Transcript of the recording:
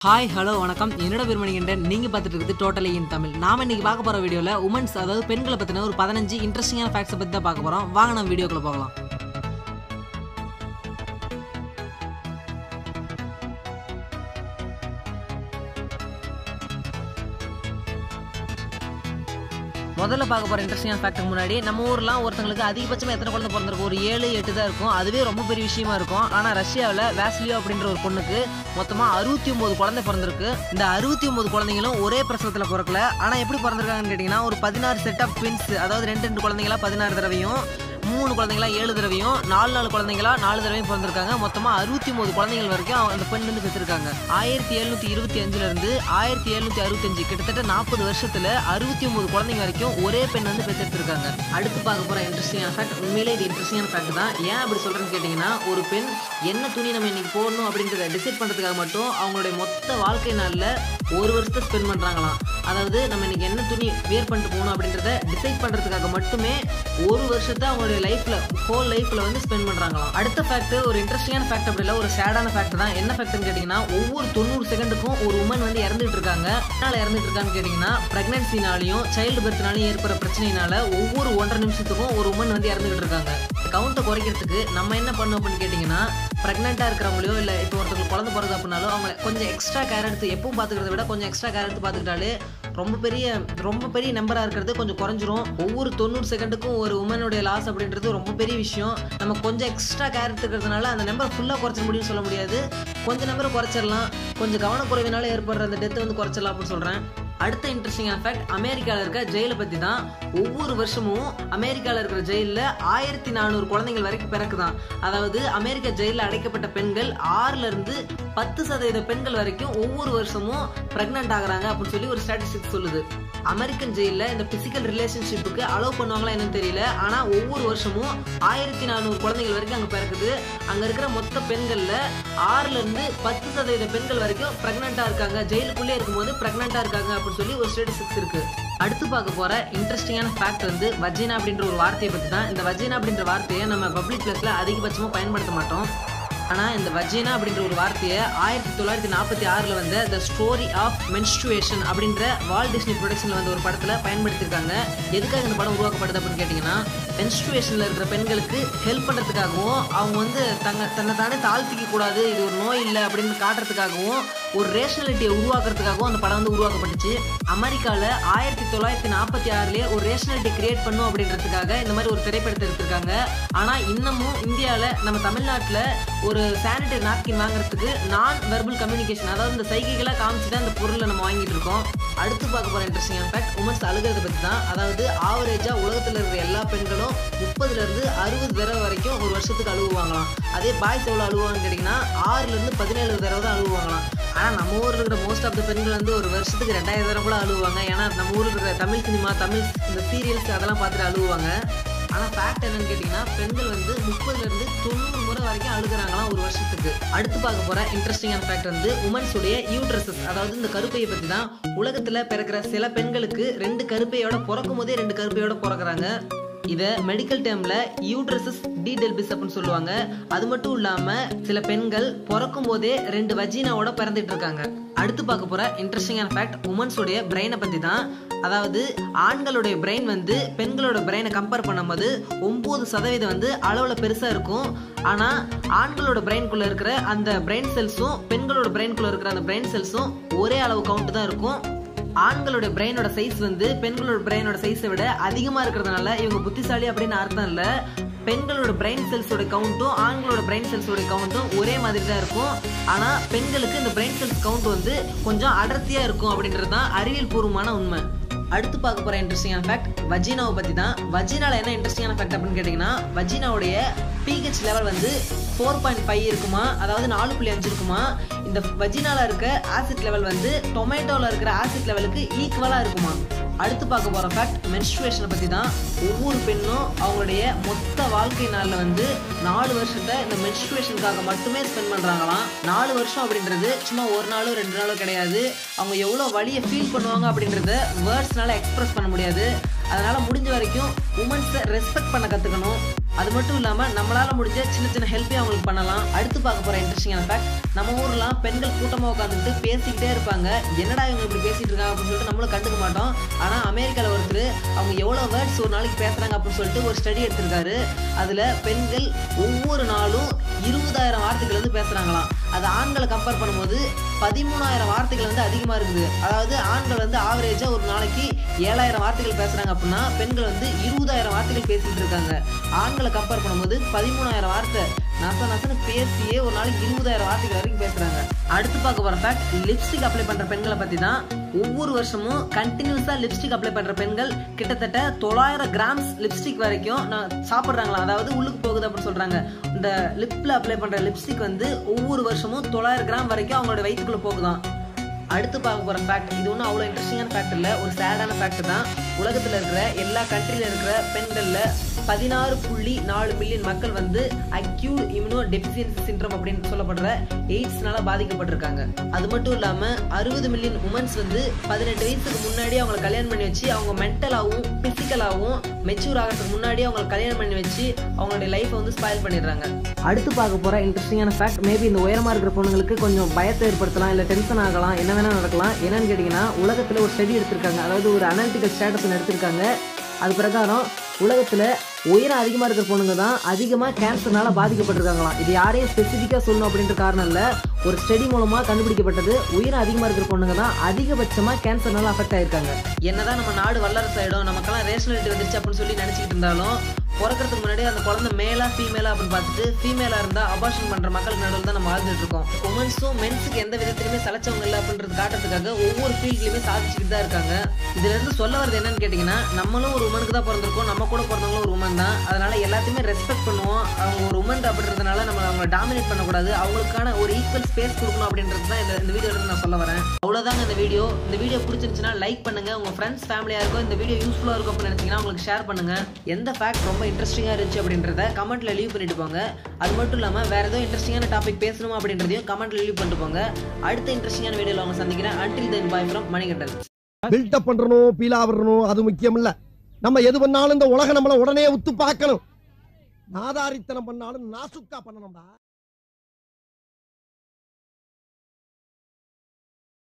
hi hello வணக்கம் என்னோட பேர் மணிகண்டன் நீங்கள் பார்த்துட்டு இருக்குது டோட்டலி இன் தமிழ் நாம இன்னைக்கு பார்க்க போகிற வீடியோவில் உமன்ஸ் அதாவது பெண்களை பற்றின ஒரு பதினஞ்சு இன்ட்ரெஸ்டிங்கான ஃபேக்ட்ஸை பற்றி தான் பார்க்க போகிறோம் வாங்க நம்ம வீடியோக்குள்ள போகலாம் முதல்ல பார்க்க போகிற இன்ட்ரெஸ்டிங்கான ஃபேக்ட்டுக்கு முன்னாடி நம்ம ஊர்லாம் ஒருத்தங்களுக்கு அதிகபட்சமாக எத்தனை குழந்தை பிறந்திருக்கும் ஒரு ஏழு எட்டு தான் இருக்கும் அதுவே ரொம்ப பெரிய விஷயமா இருக்கும் ஆனால் ரஷ்யாவில் வேஸ்லியோ அப்படின்ற ஒரு பொண்ணுக்கு மொத்தமாக அறுபத்தி ஒம்பது குழந்தை பிறந்திருக்கு இந்த அறுபத்தி ஒம்பது குழந்தைங்களும் ஒரே பிரசவத்தில் பிறக்கல ஆனால் எப்படி பிறந்திருக்காங்கன்னு கேட்டிங்கன்னா ஒரு பதினாறு செட் ஆஃப் ட்வின்ஸ் அதாவது ரெண்டு ரெண்டு குழந்தைங்களா பதினாறு தடவையும் மூணு குழந்தைங்களா ஏழு தடவையும் நாலு நாலு குழந்தைங்களா நாலு தடவையும் பிறந்திருக்காங்க மொத்தமாக அறுபத்தி ஒம்பது குழந்தைகள் வரைக்கும் அவங்க அந்த பெண் வந்து பெற்றிருக்காங்க ஆயிரத்தி எழுநூத்தி இருபத்தி அஞ்சுல இருந்து ஆயிரத்தி எழுநூத்தி அறுபத்தஞ்சு கிட்டத்தட்ட நாற்பது வருஷத்துல அறுபத்தி ஒன்பது குழந்தைங்க வரைக்கும் ஒரே பெண் வந்து பெற்றெடுத்திருக்காங்க அடுத்து பார்க்க போற இன்ட்ரெஸ்டிங்கான ஃபேக்ட் உண்மையிலே இது இன்ட்ரெஸ்டிங்கான ஃபேக்ட் தான் ஏன் அப்படி சொல்றேன்னு கேட்டிங்கன்னா ஒரு பெண் என்ன துணி நம்ம இன்னைக்கு போடணும் அப்படின்றத டிசைட் பண்றதுக்காக மட்டும் அவங்களுடைய மொத்த வாழ்க்கை நாளில் ஒரு வருஷத்தை ஸ்பெண்ட் பண்றாங்களாம் அதாவது நம்ம இன்னைக்கு என்ன துணி வேர் பண்ணிட்டு போகணும் அப்படின்றத டிசைட் பண்றதுக்காக மட்டுமே ஒரு வருஷத்தை அவங்களுடைய லைஃப்ல ஹோல் லைஃப்ல வந்து ஸ்பெண்ட் பண்றாங்களாம் அடுத்த ஃபேக்ட் ஒரு இன்ட்ரெஸ்டிங்கான ஃபேக்ட் அப்படி இல்லை ஒரு சேடான ஃபேக்ட் தான் என்ன ஃபேக்ட்னு கேட்டிங்கன்னா ஒவ்வொரு தொண்ணூறு செகண்டுக்கும் ஒரு உமன் வந்து இறந்துட்டு இருக்காங்க எதனால இறந்துட்டு இருக்காங்கன்னு கேட்டிங்கன்னா பிரெக்னன்சினாலையும் சைல்டு பர்த்னாலையும் ஏற்படுற பிரச்சனையினால ஒவ்வொரு ஒன்றரை நிமிஷத்துக்கும் ஒரு உமன் வந்து இறந்துகிட்டு இருக்காங்க கவுண்ட்டை குறைக்கிறதுக்கு நம்ம என்ன பண்ணோம் அப்படின்னு கேட்டிங்கன்னா ப்ரெக்னெண்ட்டாக இருக்கிறவங்களையோ இல்லை இப்போ ஒருத்தருக்கு குழந்தை பிறகு அப்படின்னாலும் அவங்கள கொஞ்சம் எக்ஸ்ட்ரா கேர் எடுத்து எப்பவும் பார்த்துக்கிறத விட கொஞ்சம் எக்ஸ்ட்ரா கேர் எடுத்து பார்த்துக்கிட்டாலே ரொம்ப பெரிய ரொம்ப பெரிய நம்பராக இருக்கிறது கொஞ்சம் குறைஞ்சிரும் ஒவ்வொரு தொண்ணூறு செகண்டுக்கும் ஒரு உமனுடைய லாஸ் அப்படின்றது ரொம்ப பெரிய விஷயம் நம்ம கொஞ்சம் எக்ஸ்ட்ரா கேர் எடுத்துக்கிறதுனால அந்த நம்பர் ஃபுல்லாக குறைச்சிட முடியும்னு சொல்ல முடியாது கொஞ்சம் நம்பரை குறைச்சிடலாம் கொஞ்சம் கவனக்குறைவினால ஏற்படுற அந்த டெத்தை வந்து குறைச்சிடலாம் அப்படின்னு சொல்கிறேன் அடுத்த இன்ட்ரெஸ்டிங்கான ஃபேக்ட் அமெரிக்காவில் இருக்க ஜெயிலை பற்றி தான் ஒவ்வொரு வருஷமும் அமெரிக்காவில் இருக்கிற ஜெயிலில் ஆயிரத்தி நானூறு குழந்தைகள் வரைக்கும் பிறக்குதான் அதாவது அமெரிக்க ஜெயிலில் அடைக்கப்பட்ட பெண்கள் ஆறுல இருந்து பத்து சதவீத பெண்கள் வரைக்கும் ஒவ்வொரு வருஷமும் ப்ரெக்னென்ட் ஆகுறாங்க அப்படின்னு சொல்லி ஒரு ஸ்டாட்டிஸ்டிக்ஸ் சொல்லுது அமெரிக்கன் ஜெயிலில் இந்த பிசிக்கல் ரிலேஷன்ஷிப்புக்கு அலோவ் பண்ணுவாங்களா என்னன்னு தெரியல ஆனால் ஒவ்வொரு வருஷமும் ஆயிரத்தி நானூறு குழந்தைகள் வரைக்கும் அங்கே பிறக்குது அங்கே இருக்கிற மொத்த பெண்களில் ஆறுல இருந்து பத்து சதவீத பெண்கள் வரைக்கும் ப்ரெக்னெண்ட்டாக இருக்காங்க ஜெயிலுக்குள்ளே இருக்கும்போது ப்ரெக்னெண்ட்டாக இருக்காங்க அப்படின்னு சொல்லி ஒரு ஸ்டேட்டிஸ்டிக்ஸ் இருக்கு அடுத்து பார்க்க போற இன்ட்ரெஸ்டிங்கான ஃபேக்ட் வந்து வஜினா அப்படின்ற ஒரு வார்த்தையை பற்றி தான் இந்த வஜினா அப்படின்ற வார்த்தையை நம்ம பப்ளிக் பிளேஸில் அதிகபட்சமாக பயன்படுத்த மாட்டோம் ஆனால் இந்த வஜினா அப்படின்ற ஒரு வார்த்தையை ஆயிரத்தி தொள்ளாயிரத்தி நாற்பத்தி ஆறில் வந்த த ஸ்டோரி ஆஃப் மென்ஸ்ட்ருவேஷன் அப்படின்ற வால் டிஸ்னி ப்ரொடக்ஷனில் வந்து ஒரு படத்தில் பயன்படுத்தியிருக்காங்க எதுக்காக இந்த படம் உருவாக்கப்படுது அப்படின்னு கேட்டிங்கன்னா மென்ஸ்ட்ருவேஷனில் இருக்கிற பெண்களுக்கு ஹெல்ப் பண்ணுறதுக்காகவும் அவங்க வந்து தங்க தன்னை தானே தாழ்த்திக்க கூடாது இது ஒரு நோய் இல்லை அப்படின்னு காட்டுறதுக்காகவும் ஒரு ரேஷனாலிட்டியை உருவாக்குறதுக்காகவும் அந்த படம் வந்து உருவாக்கப்பட்டுச்சு அமெரிக்காவில் ஆயிரத்தி தொள்ளாயிரத்தி நாற்பத்தி ஆறுலேயே ஒரு ரேஷனாலிட்டி கிரியேட் பண்ணும் அப்படின்றதுக்காக இந்த மாதிரி ஒரு திரைப்படத்தை எடுத்திருக்காங்க ஆனால் இன்னமும் இந்தியாவில் நம்ம தமிழ்நாட்டில் ஒரு சானிடரி நாப்கின் வாங்குறதுக்கு நான் வெர்பல் கம்யூனிகேஷன் அதாவது இந்த சைகைகளாக காமிச்சு தான் இந்த பொருளை நம்ம வாங்கிட்டு இருக்கோம் அடுத்து பார்க்க போகிற இன்ட்ரெஸ்டிங் ஃபேக்ட் உமன்ஸ் அழுகிறத பற்றி தான் அதாவது ஆவரேஜாக உலகத்தில் இருக்கிற எல்லா பெண்களும் முப்பதுலேருந்து அறுபது தடவை வரைக்கும் ஒரு வருஷத்துக்கு அழுவாங்களாம் அதே பாய்ஸ் எவ்வளோ அழுவாங்கன்னு கேட்டிங்கன்னா ஆறுலேருந்து பதினேழு தடவை தான் அழுவாங்களாம் ஆனால் நம்ம ஊரில் இருக்கிற மோஸ்ட் ஆஃப் த பெண்கள் வந்து ஒரு வருஷத்துக்கு ரெண்டாயிரம் தடவை கூட அழுவாங்க ஏன்னா நம்ம ஊரில் இருக்கிற தமிழ் சினிமா தமிழ் இந்த சீரியல்ஸ் அதெல்லாம் பார்த்துட்டு அழுவாங்க ஆனால் ஃபேக்ட் என்னன்னு கேட்டிங்கன்னா பெண்கள் வந்து முப்பதுலேருந்து தொண்ணூறு முறை வரைக்கும் அழுகுறாங்களாம் ஒரு வருஷத்துக்கு அடுத்து பார்க்க போகிற இன்ட்ரெஸ்டிங்கான ஃபேக்ட் வந்து உமன்ஸுடைய யூட்ரஸஸ் அதாவது இந்த கருப்பையை பற்றி தான் உலகத்தில் பிறக்கிற சில பெண்களுக்கு ரெண்டு கருப்பையோட பிறக்கும் போதே ரெண்டு கருப்பையோட பிறக்குறாங்க இதை மெடிக்கல் டேர்மில் யூட்ரஸஸ் டீடெல்பிஸ் அப்படின்னு சொல்லுவாங்க அது மட்டும் இல்லாமல் சில பெண்கள் பிறக்கும் போதே ரெண்டு வஜீனாவோட பிறந்துட்டு இருக்காங்க அடுத்து பார்க்க போகிற இன்ட்ரெஸ்டிங்கான ஃபேக்ட் உமன்ஸுடைய பிரெயினை பற்றி தான் அதாவது ஆண்களுடைய பிரெயின் வந்து பெண்களோட பிரெயினை கம்பேர் பண்ணும்போது ஒம்பது சதவீதம் வந்து அளவில் பெருசாக இருக்கும் ஆனால் ஆண்களோட பிரெயின்குள்ளே இருக்கிற அந்த பிரெயின் செல்ஸும் பெண்களோட பிரெயின்குள்ளே இருக்கிற அந்த பிரெயின் செல்ஸும் ஒரே அளவு கவுண்ட் தான் இருக்கும் ஆண்களோட பிரெயினோட சைஸ் வந்து பெண்களோட பிரெயினோட சைஸை விட அதிகமாக இருக்கிறதுனால இவங்க புத்திசாலி அப்படின்னு அர்த்தம் இல்லை பெண்களோட பிரெயின் செல்ஸோட கவுண்ட்டும் ஆண்களோட பிரெயின் செல்ஸோட கவுண்ட்டும் ஒரே மாதிரி தான் இருக்கும் ஆனால் பெண்களுக்கு இந்த பிரெயின் செல்ஸ் கவுண்ட் வந்து கொஞ்சம் அடர்த்தியாக இருக்கும் அப்படின்றது தான் அறிவியல் பூர்வமான உண்மை அடுத்து பார்க்க போகிற இன்ட்ரெஸ்டிங்கான ஃபேக்ட் வஜினாவை பற்றி தான் வஜினாவில் என்ன இன்ட்ரெஸ்டிங்கான ஃபேக்ட் அப்படின்னு கேட்டிங்கன்னா வஜினாவுடைய பிஹெச் லெவல் வந்து ஃபோர் பாயிண்ட் ஃபைவ் இருக்குமா அதாவது நாலு புள்ளி அஞ்சு இருக்குமா இந்த வஜினாவில் இருக்க ஆசிட் லெவல் வந்து டொமேட்டோவில் இருக்கிற ஆசிட் லெவலுக்கு ஈக்குவலாக இருக்குமா அடுத்து பார்க்க போகிற ஃபேக்ட் மென்ஸ்ட்ருவேஷனை பற்றி தான் ஒவ்வொரு பெண்ணும் அவங்களுடைய மொத்த வாழ்க்கை நாளில் வந்து நாலு வருஷத்தை இந்த மென்ஸ்ட்ருவேஷனுக்காக மட்டுமே ஸ்பெண்ட் பண்ணுறாங்களாம் நாலு வருஷம் அப்படின்றது சும்மா ஒரு நாளோ ரெண்டு நாளோ கிடையாது அவங்க எவ்வளோ வழியை ஃபீல் பண்ணுவாங்க அப்படின்றத வேர்ட்ஸ்னால எக்ஸ்பிரஸ் பண்ண முடியாது அதனால் முடிஞ்ச வரைக்கும் உமன்ஸை ரெஸ்பெக்ட் பண்ண கற்றுக்கணும் அது மட்டும் இல்லாம நம்மளால முடிஞ்ச சின்ன சின்ன ஹெல்ப்பே அவங்களுக்கு பண்ணலாம் அடுத்து பார்க்க போற இன்ட்ரெஸ்டிங்கான ஃபேக்ட் நம்ம ஊர்லாம் பெண்கள் கூட்டமா உட்காந்துட்டு பேசிக்கிட்டே இருப்பாங்க என்னடா இவங்க இப்படி பேசிட்டு இருக்காங்க அப்படின்னு சொல்லிட்டு நம்மளும் கண்டுக்க மாட்டோம் ஆனா அமெரிக்கால ஒருத்தர் அவங்க எவ்வளவு வேர்ட்ஸ் ஒரு நாளைக்கு பேசுறாங்க அப்படின்னு சொல்லிட்டு ஒரு ஸ்டடி எடுத்திருக்காரு அதுல பெண்கள் ஒவ்வொரு நாளும் இருபதாயிரம் வார்த்தைகள் வந்து பேசுறாங்களாம் அது ஆண்களை கம்பேர் பண்ணும்போது பதிமூணாயிரம் வார்த்தைகள் வந்து அதிகமா இருக்குது அதாவது ஆண்கள் வந்து ஆவரேஜா ஒரு நாளைக்கு ஏழாயிரம் வார்த்தைகள் பேசுறாங்க அப்படின்னா பெண்கள் வந்து இருபதாயிரம் வார்த்தைகள் பேசிட்டு இருக்காங்க ஆண்களை கம்பேர் பண்ணும்போது பதிமூணாயிரம் வார்த்தை நச நசன்னு பேசியே ஒரு நாளைக்கு இருபதாயிரம் வார்த்தைகள் வரைக்கும் பேசுறாங்க அடுத்து பார்க்க போற ஃபேக்ட் லிப்ஸ்டிக் அப்ளை பண்ற பெண்களை பத்தி தான் ஒவ்வொரு வருஷமும் கண்டினியூஸா லிப்ஸ்டிக் அப்ளை பண்ற பெண்கள் கிட்டத்தட்ட தொள்ளாயிரம் கிராம்ஸ் லிப்ஸ்டிக் வரைக்கும் நான் சாப்பிட்றாங்களா அதாவது உள்ளுக்கு போகுது அப்படின்னு சொல்றாங்க இந்த லிப்ல அப்ளை பண்ற லிப்ஸ்டிக் வந்து ஒவ்வொரு வருஷமும் தொள்ளாயிரம் கிராம் வரைக்கும் அவங்களோட வயிற்றுக்குள்ள போகுதான் அடுத்து பார்க்க போற ஃபேக்ட் இது ஒன்றும் அவ்வளோ இன்ட்ரெஸ்டிங்கான ஃபேக்ட் இல்லை ஒரு சேடான ஃபேக்ட் தான் உலகத்தில் இருக்கிற எல்லா கண்ட்ரியில் இருக்கிற பெண்களில் பதினாறு புள்ளி நாலு மில்லியன் மக்கள் வந்து அக்யூட் இம்யூனோ டெபிசியன்சி சிண்ட்ரம் அப்படின்னு சொல்லப்படுற எய்ட்ஸ்னால பாதிக்கப்பட்டிருக்காங்க அது மட்டும் இல்லாம அறுபது மில்லியன் உமன்ஸ் வந்து பதினெட்டு வயசுக்கு முன்னாடி அவங்களை கல்யாணம் பண்ணி வச்சு அவங்க மென்டலாகவும் பிசிக்கலாகவும் மெச்சூர் ஆகிறதுக்கு முன்னாடி அவங்களை கல்யாணம் பண்ணி வச்சு அவங்களுடைய லைஃப்பை வந்து ஸ்பாயில் பண்ணிடுறாங்க அடுத்து பார்க்க போற இன்ட்ரெஸ்டிங்கான ஃபேக்ட் மேபி இந்த உயரமா இருக்கிற பொண்ணுங்களுக்கு கொஞ்சம் பயத்தை ஏற்படுத்தலாம் இல்லை டென்ஷன் ஆகலாம் என்ன வேணா நடக்கலாம் என்னன்னு கேட்டிங்கன்னா உலகத்தில் ஒரு ஸ்டடி எடுத்திருக்காங்க அதாவது ஒரு அனாலிட்டிக்கல் ஸ்டேட்டஸ் எடுத்திருக்காங்க அது பிரகாரம் உலகத்தில் உயரம் அதிகமாக இருக்கிற பொண்ணுங்க தான் அதிகமாக கேன்சர்னால பாதிக்கப்பட்டிருக்காங்களாம் இது யாரையும் ஸ்பெசிஃபிக்காக சொல்லணும் அப்படின்ற காரணம் இல்லை ஒரு ஸ்டடி மூலமாக கண்டுபிடிக்கப்பட்டது உயரம் அதிகமாக இருக்கிற பொண்ணுங்க தான் அதிகபட்சமாக கேன்சர்னால அஃபெக்ட் ஆயிருக்காங்க என்னதான் நம்ம நாடு வல்லரசு ஆயிடும் நமக்கெல்லாம் ரேஷனாலிட்டி வந்துருச்சு அப்படின்னு சொல்லி நினச்சிக்கிட்டு இருந்தாலும் பிறக்கிறதுக்கு முன்னாடி அந்த குழந்தை மேலா ஃபீமேலா அப்படின்னு பார்த்துட்டு ஃபீமேலா இருந்தா அபார்ஷன் பண்ற மக்களுக்கு நடுவில் தான் நம்ம வாழ்ந்துட்டு இருக்கோம் உமன்ஸும் மென்ஸுக்கு எந்த விதத்திலுமே சலைச்சவங்க இல்லை அப்படின்றது காட்டுறதுக்காக ஒவ்வொரு ஃபீல்ட்லயுமே சாதிச்சுக்கிட்டு தான் இருக்காங்க இதுல இருந்து சொல்ல வரது என்னன்னு கேட்டீங்கன்னா நம்மளும் ஒரு உமனுக்கு தான் பிறந்திருக்கோம் நம்ம கூட பிறந்தவங்களும் ஒரு உமன் தான் அதனால எல்லாத்தையுமே ரெஸ்பெக்ட் பண்ணுவோம் அவங்க ஒரு உமன் அப்படின்றதுனால நம்ம அவங்களை டாமினேட் பண்ணக்கூடாது அவங்களுக்கான ஒரு ஈக்குவல் ஸ்பேஸ் கொடுக்கணும் அப்படின்றது தான் இந்த இந்த வீடியோல இருந்து நான் சொல்ல வரேன் அவ்வளவுதாங்க இந்த வீடியோ இந்த வீடியோ பிடிச்சிருந்துச்சுன்னா லைக் பண்ணுங்க உங்க ஃப்ரெண்ட்ஸ் ஃபேமிலியா இருக்கும் இந்த வீடியோ யூஸ்ஃபுல்லா இருக்கும் அப்படின்னு நினைச்சீங்கன்னா உங்களுக்கு ஷேர் பண்ணுங்க எந்த ஃபேக்ட் ரொம்ப இன்ட்ரெஸ்டிங்கா இருந்துச்சு அப்படின்றத கமெண்ட்ல லீவ் பண்ணிட்டு போங்க அது மட்டும் இல்லாம வேற ஏதோ இன்ட்ரெஸ்டிங்கான டாபிக் பேசணுமா அப்படின்றதையும் கமெண்ட்ல லீவ் பண்ணிட்டு போங்க அடுத்த இன்ட்ரெஸ்டிங்கான வீடியோல அவங்க சந்திக்கிறேன் until then bye from Manikandan buildup பண்றணும் பீலா வரணும் அது முக்கியம் இல்ல நம்ம எது பண்ணாலும் இந்த உலகம் நம்மள உடனே உத்து பார்க்கணும் நாதாரித்தனம் பண்ணாலும் நாசுக்கா பண்ணணும்டா